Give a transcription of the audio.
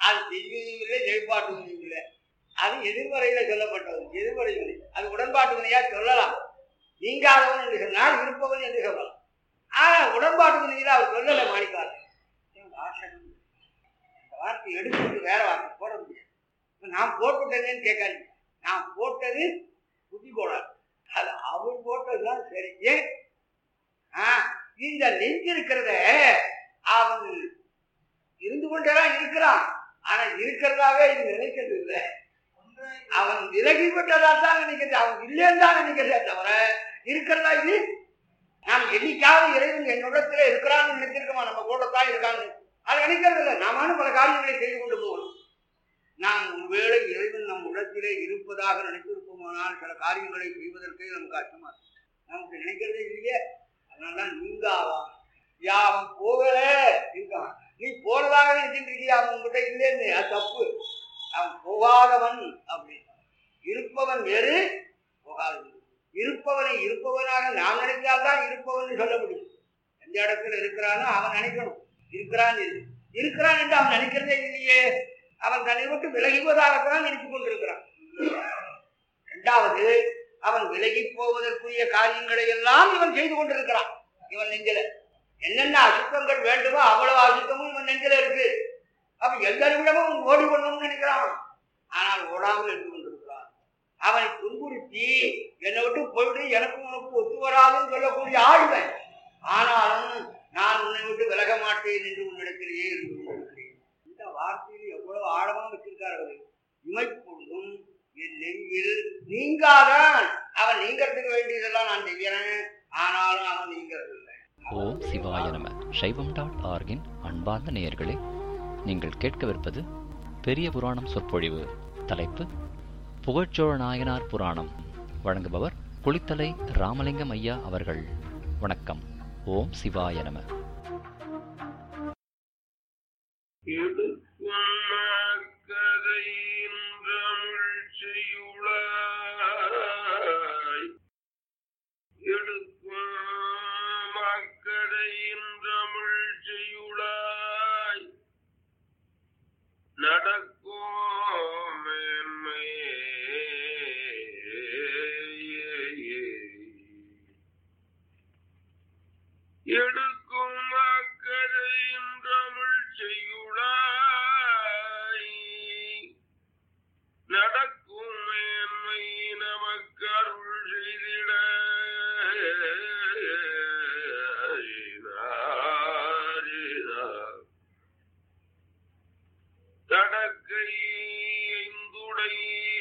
அது செய்வதும் இல்லை ஜெய்பாட்டுவதும் இல்லை அது எதிர்மறையில சொல்லப்பட்டது எதிர்மறை வினை அது உடன்பாட்டு வினையா சொல்லலாம் நீங்காதவன் என்று சொன்னால் இருப்பவன் என்று சொல்லலாம் ஆனா உடன்பாட்டு வினையில அவர் சொல்லலை மாணிக்காரர் வாசகம் இந்த வார்த்தை எடுக்கிறது வேற வார்த்தை போட முடியாது இப்ப நான் போட்டுட்டேனேன்னு கேட்காதீங்க நான் போட்டது புதி போடாது அது அவர் போட்டதுதான் சரி ஏன் ஆ, இந்த நெஞ்சு இருக்கிறத அவன் இருந்து கொண்டேதான் இருக்கிறான் ஆனா இருக்கிறதாவே இது நினைக்கிறது இல்லை அவன் விலகிவிட்டதா தான் நினைக்கிறது அவன் இல்லைன்னு தான் நினைக்கிறதே தவிர இருக்கிறதா இது நாம் என்னைக்காவது இறைவன் என்னிடத்துல இருக்கிறான்னு நினைச்சிருக்கோமா நம்ம கூட தான் இருக்கான்னு அது நினைக்கிறது இல்லை நாம பல காரியங்களை செய்து கொண்டு போகணும் நாம் ஒருவேளை இறைவன் நம் இடத்திலே இருப்பதாக நினைத்திருப்போமானால் சில காரியங்களை செய்வதற்கே நமக்கு அச்சமா இருக்கும். நமக்கு நினைக்கிறதே இல்லையே அதனாலதான் நீங்காவா யா அவன் போகல இருக்கான் நீ போறதாக நினைச்சிட்டு இருக்கியா அவன் உங்ககிட்ட இல்லைன்னு அது தப்பு அவன் போகாதவன் அப்படின்னு இருப்பவன் வேறு போகாதவன் இருப்பவனை இருப்பவனாக நாம் நினைத்தால்தான் இருப்பவன் சொல்ல முடியும் எந்த இடத்துல இருக்கிறானோ அவன் நினைக்கணும் இருக்கிறான் இரு. இருக்கிறான் என்று அவன் நினைக்கிறதே இல்லையே அவன் தன்னை விட்டு விலகுவதாகத்தான் நினைத்துக் கொண்டிருக்கிறான் இரண்டாவது அவன் விலகி போவதற்குரிய காரியங்களை எல்லாம் இவன் செய்து கொண்டிருக்கிறான் இவன் நெஞ்சில என்னென்ன அசுத்தங்கள் வேண்டுமோ அவ்வளவு அசுத்தமும் இவன் நெஞ்சில இருக்கு அப்ப எந்த நிமிடமும் ஓடி கொள்ளணும்னு நினைக்கிறான் ஆனால் ஓடாமல் இருந்து கொண்டிருக்கிறான் அவனை துன்புறுத்தி என்னை விட்டு போயிட்டு எனக்கு உனக்கு ஒத்து வராதுன்னு சொல்லக்கூடிய ஆழ்வன் ஆனாலும் நான் உன்னை விட்டு விலக மாட்டேன் என்று உன்னிடத்திலேயே இருந்து கொண்டிருக்கிறேன் இந்த வார்த்தையில் எவ்வளவு ஆழமா வச்சிருக்கார்கள் இமைப்பொழுதும் என் நெஞ்சில் நீங்காதான் அவன் நீங்கிறதுக்கு வேண்டியதெல்லாம் நான் செய்கிறேன் ஆனாலும் அவன் நீங்கிறது இல்லை ஓம் சிவாய நம சைவம் டாட் ஆர்கின் அன்பார்ந்த நேயர்களே நீங்கள் கேட்கவிருப்பது பெரிய புராணம் சொற்பொழிவு தலைப்பு புகழ்ச்சோழ நாயனார் புராணம் வழங்குபவர் குளித்தலை ராமலிங்கம் ஐயா அவர்கள் வணக்கம் ஓம் சிவாய நம செய்யுளாய் எடுக்கும் மக்கதையின் தமிழ் செய்யுளாய் நடக்கும் மேன்மை எடுக்கும் மக்கதையின் தமிழ் செய்யுளாய் நடக்கும் மேன்மை நமக்கு அருள் செய்திட தடக்கை ஐந்துடை